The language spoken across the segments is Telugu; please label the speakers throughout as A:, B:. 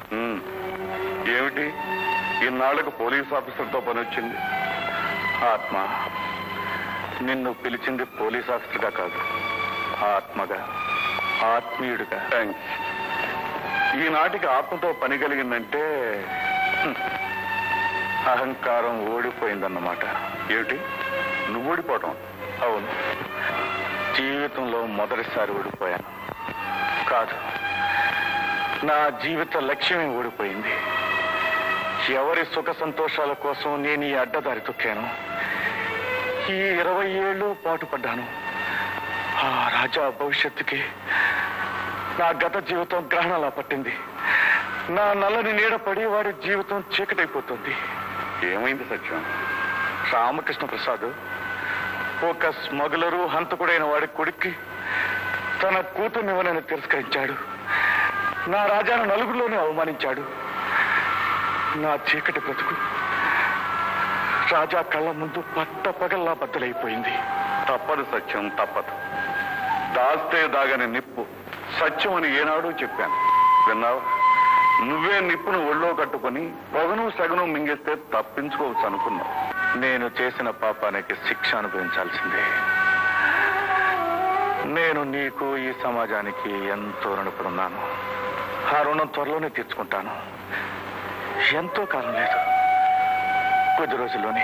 A: ఉమ్. ఏమిటి ఇన్నాళ్లకు పోలీస్ ఆఫీసర్తో పని వచ్చింది ఆత్మ నిన్ను పిలిచింది పోలీస్ ఆఫీసర్గా కాదు ఆత్మగా ఆత్మీయుడిగా థ్యాంక్స్ ఈనాటికి ఆత్మతో పని కలిగిందంటే హ్మ్, అహంకారం ఓడిపోయిందన్నమాట ఏమిటి నువ్వు ఓడిపోవటం అవును జీవితంలో మొదటిసారి ఓడిపోయాను కాదు నా జీవిత లక్ష్యమే ఓడిపోయింది ఎవరి సుఖ సంతోషాల కోసం నేను ఈ అడ్డదారి తొక్కాను ఈ ఇరవై ఏళ్ళు పాటుపడ్డాను ఆ రాజా భవిష్యత్తుకి నా గత జీవితం గ్రహణలా పట్టింది నా నల్లని నీడ పడి వాడి జీవితం చీకటైపోతుంది ఏమైంది సత్యం రామకృష్ణ ప్రసాద్ ఒక స్మగులరు హంతకుడైన వాడి కొడుక్కి తన కూతుర్నివ్వనని తిరస్కరించాడు నా రాజాను నలుగురిలోనే అవమానించాడు నా చీకటి బ్రతుకు రాజా కళ్ళ ముందు పట్ట పగల్లా బద్దలైపోయింది తప్పదు సత్యం తప్పదు దాస్తే దాగని నిప్పు సత్యం అని ఏనాడు చెప్పాను విన్నావు నువ్వే నిప్పును ఒళ్ళో కట్టుకొని పొగను సగను మింగేస్తే తప్పించుకోవచ్చు అనుకున్నావు నేను చేసిన పాపానికి శిక్ష అనుభవించాల్సిందే నేను నీకు ఈ సమాజానికి ఎంతో రుణపడున్నాను ఆ రుణం త్వరలోనే తీర్చుకుంటాను ఎంతో కాలం లేదు కొద్ది రోజుల్లోనే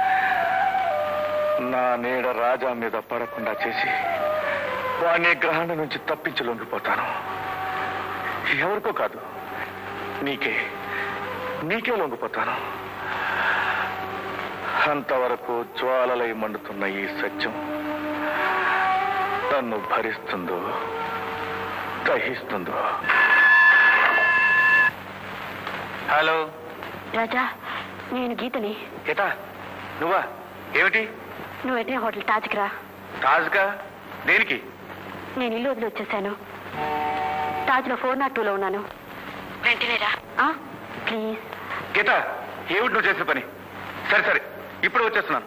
A: నా నీడ రాజా మీద పడకుండా చేసి వాణ్ణి గ్రహణ నుంచి తప్పించి లొంగిపోతాను ఎవరికో కాదు నీకే నీకే లొంగిపోతాను అంతవరకు జ్వాలలై మండుతున్న ఈ సత్యం నన్ను భరిస్తుందో దహిస్తుందో హలో
B: రాజా నేను గీతని
A: గీత నువ్వా ఏమిటి
B: నువ్వు వెంటనే హోటల్ తాజ్కి రా
A: తాజ్గా దేనికి
B: నేను ఇల్లు వదిలి వచ్చేసాను తాజ్లో ఫోర్ నాట్ టూలో ఉన్నాను వెంటనే రా ఆ? ప్లీజ్
A: గీత ఏమిటి నువ్వు చేసే పని సరే సరే ఇప్పుడు వచ్చేస్తున్నాను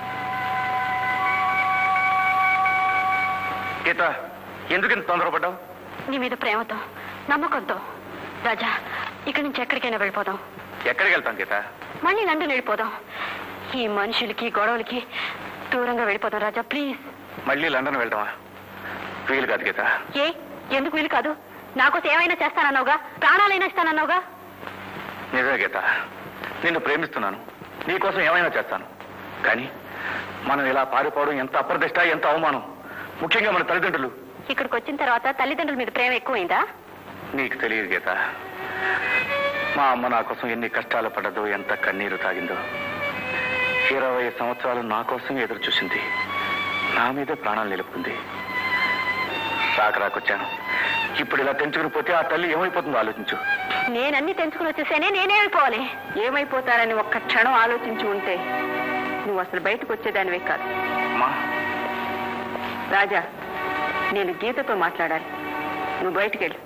A: గీత ఎందుకు ఇంత తొందరపడ్డావు
B: నీ మీద ప్రేమతో నమ్మకంతో రాజా ఇక్కడి నుంచి ఎక్కడికైనా వెళ్ళిపోదాం
A: ఎక్కడికి వెళ్తాం గీత
B: మళ్ళీ లండన్ వెళ్ళిపోదాం ఈ మనుషులకి గొడవలకి దూరంగా వెళ్ళిపోదాం రాజా ప్లీజ్
A: మళ్ళీ లండన్ వెళ్దామా వీలు కాదు గీత
B: ఏ ఎందుకు వీలు కాదు నాకోసం ఏమైనా చేస్తానన్నావుగా ప్రాణాలైనా ఇస్తానన్నావుగా
A: నిజమే గీత నిన్ను ప్రేమిస్తున్నాను నీకోసం ఏమైనా చేస్తాను కానీ మనం ఇలా పారిపోవడం ఎంత అప్రదిష్ట ఎంత అవమానం ముఖ్యంగా మన తల్లిదండ్రులు
B: ఇక్కడికి వచ్చిన తర్వాత తల్లిదండ్రుల మీద ప్రేమ ఎక్కువైందా
A: నీకు తెలియదు గీత మా అమ్మ నా కోసం ఎన్ని కష్టాలు పడ్డదో ఎంత కన్నీరు తాగిందో ఇరవై సంవత్సరాలు నా కోసం ఎదురు చూసింది నా మీదే ప్రాణాలు నిలుపుకుంది రాకరాకొచ్చాను ఇప్పుడు ఇలా తెంచుకుని పోతే ఆ తల్లి ఏమైపోతుందో ఆలోచించు
B: నేనన్ని తెంచుకుని వచ్చేసానే నేనేమైపోవాలి ఏమైపోతానని ఒక్క క్షణం ఆలోచించి ఉంటే నువ్వు అసలు బయటకు వచ్చేదానివే కాదు
A: అమ్మా
B: రాజా నేను గీతతో మాట్లాడాలి నువ్వు బయటికి వెళ్ళు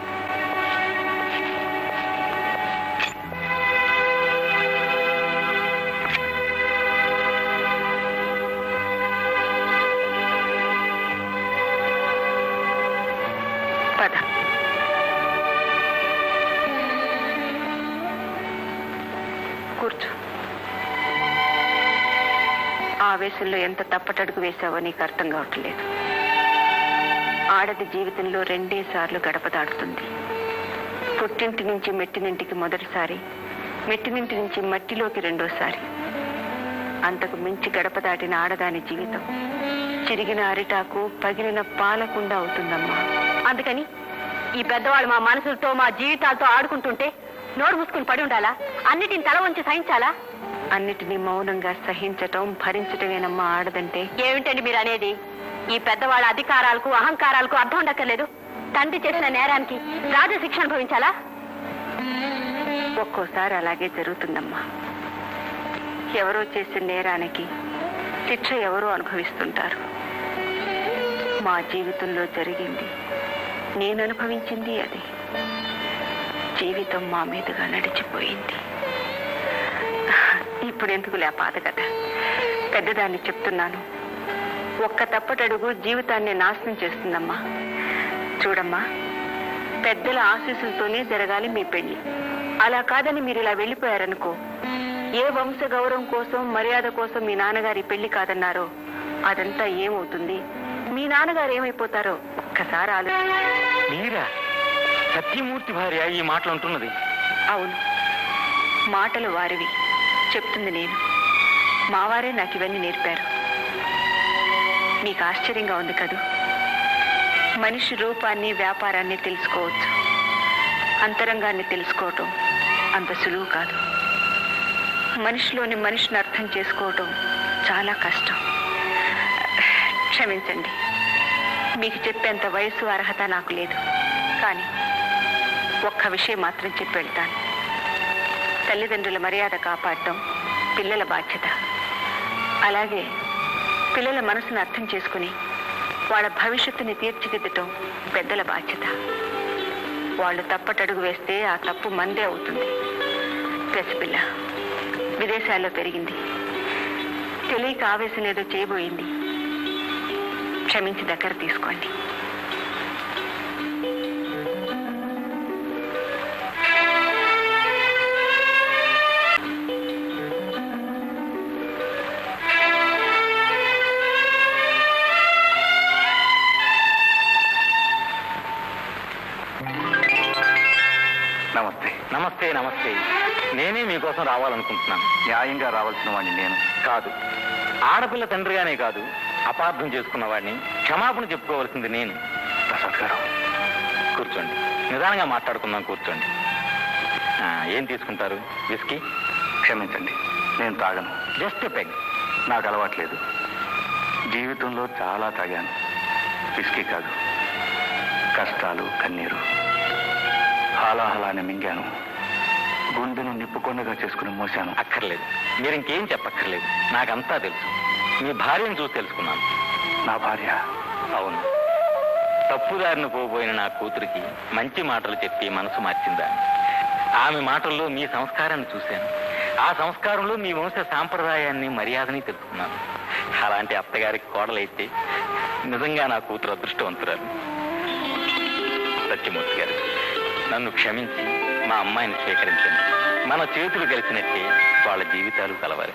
B: పద కూర్చో ఆవేశంలో ఎంత తప్పటడుగు వేశావో నీకు అర్థం కావట్లేదు ఆడది జీవితంలో రెండే సార్లు గడప దాటుతుంది పుట్టింటి నుంచి మెట్టినింటికి మొదటిసారి మెట్టినింటి నుంచి మట్టిలోకి రెండోసారి అంతకు మించి గడప దాటిన ఆడదాని జీవితం చిరిగిన అరిటాకు పగిలిన పాలకుండా అవుతుందమ్మా అందుకని ఈ పెద్దవాళ్ళు మా మనసులతో మా జీవితాలతో ఆడుకుంటుంటే నోరు మూసుకుని పడి ఉండాలా అన్నిటిని తల వంచి సహించాలా అన్నిటినీ మౌనంగా సహించటం భరించటమేనమ్మా ఆడదంటే ఏమిటండి మీరు అనేది ఈ పెద్దవాళ్ళ అధికారాలకు అహంకారాలకు అర్థం ఉండక్కర్లేదు తండ్రి చేసిన నేరానికి రాజశిక్ష అనుభవించాలా ఒక్కోసారి అలాగే జరుగుతుందమ్మా ఎవరో చేసిన నేరానికి శిక్ష ఎవరో అనుభవిస్తుంటారు మా జీవితంలో జరిగింది నేను అనుభవించింది అది జీవితం మా మీదుగా నడిచిపోయింది ఇప్పుడు ఎందుకు లే పాత కదా పెద్దదాన్ని చెప్తున్నాను ఒక్క తప్పటడుగు జీవితాన్ని నాశనం చేస్తుందమ్మా చూడమ్మా పెద్దల ఆశీస్సులతోనే జరగాలి మీ పెళ్లి అలా కాదని మీరు ఇలా వెళ్ళిపోయారనుకో ఏ వంశ గౌరవం కోసం మర్యాద కోసం మీ నాన్నగారి పెళ్లి కాదన్నారో అదంతా ఏమవుతుంది మీ నాన్నగారు ఏమైపోతారో ఒక్కసారి ఆలో
C: మీరా సత్యమూర్తి భార్య ఈ మాటలు అంటున్నది
B: అవును మాటలు వారివి చెప్తుంది నేను మావారే నాకు ఇవన్నీ నేర్పారు మీకు ఆశ్చర్యంగా ఉంది కదూ మనిషి రూపాన్ని వ్యాపారాన్ని తెలుసుకోవచ్చు అంతరంగాన్ని తెలుసుకోవటం అంత సులువు కాదు మనిషిలోని మనిషిని అర్థం చేసుకోవటం చాలా కష్టం క్షమించండి మీకు చెప్పేంత వయసు అర్హత నాకు లేదు కానీ ఒక్క విషయం మాత్రం చెప్పి వెళ్తాను తల్లిదండ్రుల మర్యాద కాపాడటం పిల్లల బాధ్యత అలాగే పిల్లల మనసును అర్థం చేసుకుని వాళ్ళ భవిష్యత్తుని తీర్చిదిద్దటం పెద్దల బాధ్యత వాళ్ళు తప్పటడుగు వేస్తే ఆ తప్పు మందే అవుతుంది పసిపిల్ల విదేశాల్లో పెరిగింది తెలియక ఆవేశం ఏదో చేయబోయింది క్షమించి దగ్గర తీసుకోండి
A: నమస్తే
C: నమస్తే నమస్తే నేనే మీకోసం రావాలనుకుంటున్నాను
A: న్యాయంగా రావాల్సిన వాడిని నేను
C: కాదు ఆడపిల్ల తండ్రిగానే కాదు అపార్థం చేసుకున్న వాడిని క్షమాపణ చెప్పుకోవాల్సింది నేను
A: ప్రసాద్ గారు
C: కూర్చోండి నిదానంగా మాట్లాడుకుందాం కూర్చోండి ఆ, ఏం తీసుకుంటారు విస్కీ
A: క్షమించండి నేను తాగను
C: జస్ట్ పెగ్
A: నాకు అలవాట్లేదు జీవితంలో చాలా తాగాను విస్కీ కాదు కష్టాలు కన్నీరు హాలాహలాన్ని మింగాను గుండెను నిప్పుకొండగా చేసుకుని మోశాను
C: అక్కర్లేదు మీరు ఇంకేం చెప్పక్కర్లేదు నాకంతా తెలుసు మీ భార్యను చూసి తెలుసుకున్నాను
A: నా భార్య
C: అవును తప్పుదారిన పోబోయిన నా కూతురికి మంచి మాటలు చెప్పి మనసు మార్చిందా ఆమె మాటల్లో మీ సంస్కారాన్ని చూశాను ఆ సంస్కారంలో మీ వంశ సాంప్రదాయాన్ని మర్యాదని తెలుసుకున్నాను అలాంటి అత్తగారికి కోడలైతే నిజంగా నా కూతురు అదృష్టవంతురాలు సత్యమూర్తి గారు నన్ను క్షమించి మా అమ్మాయిని స్వీకరించండి మన చేతులు కలిసినట్టే వాళ్ళ జీవితాలు కలవాలి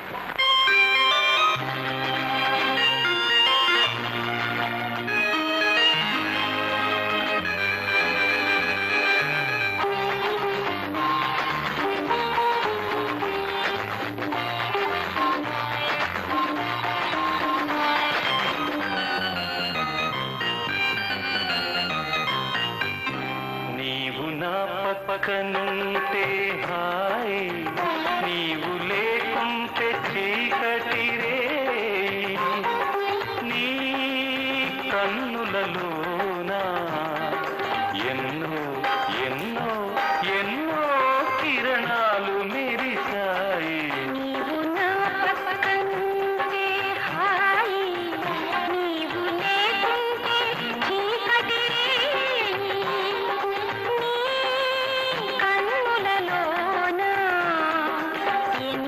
D: నీవు నా పక్కనుంటే హాయ్ నీవు లేకుంటే చీకటి రే నీ కన్నులలోనా ఎన్నో ఎన్నో ఎన్నో కిరణాలు మెరిశాయి
E: నీవు నా పక్కనుంటే హాయి నీవు లేకుంటే చీకటి నీ కన్నులలోన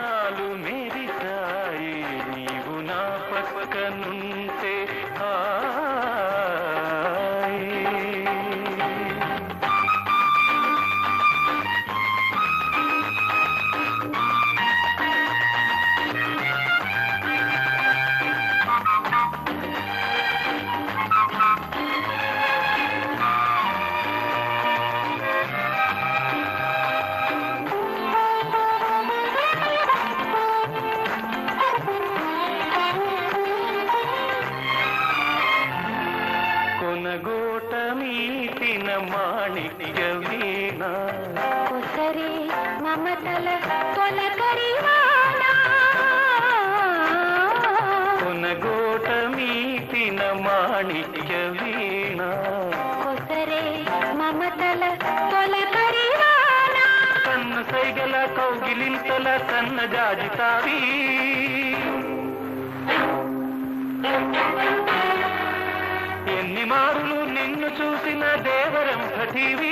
D: కిరణాలు మెరిసాయి నీవు నా పక్కనుంటే హాయ్ కొనగోట మీటిన మాణిక్య వీణ
E: కొసరే మమతల తొలకరివానా
D: కొనగోట మీటిన మాణిక్య వీణ
E: కొసరే మమతల తొలకరివానా
D: కన్న సైగల కౌగిలింతల కన్న జాజితావి ఎన్ని మారులు నిన్ను చూసిన దేవరం పృథివీ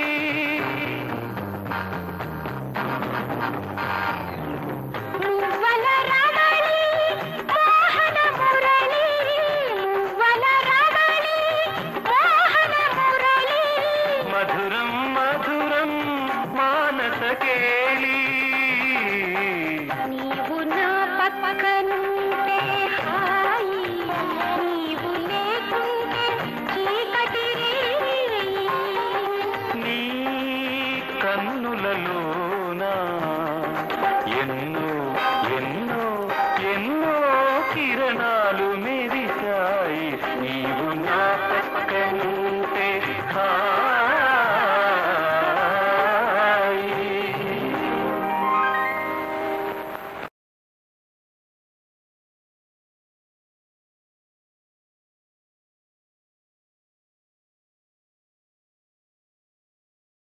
E: మువ్వల రవళి మోహన మురళి మువ్వల రవళి మోహన మురళి
D: మధురం మధురం మానస కేళీ
E: నీవు నా పక్కను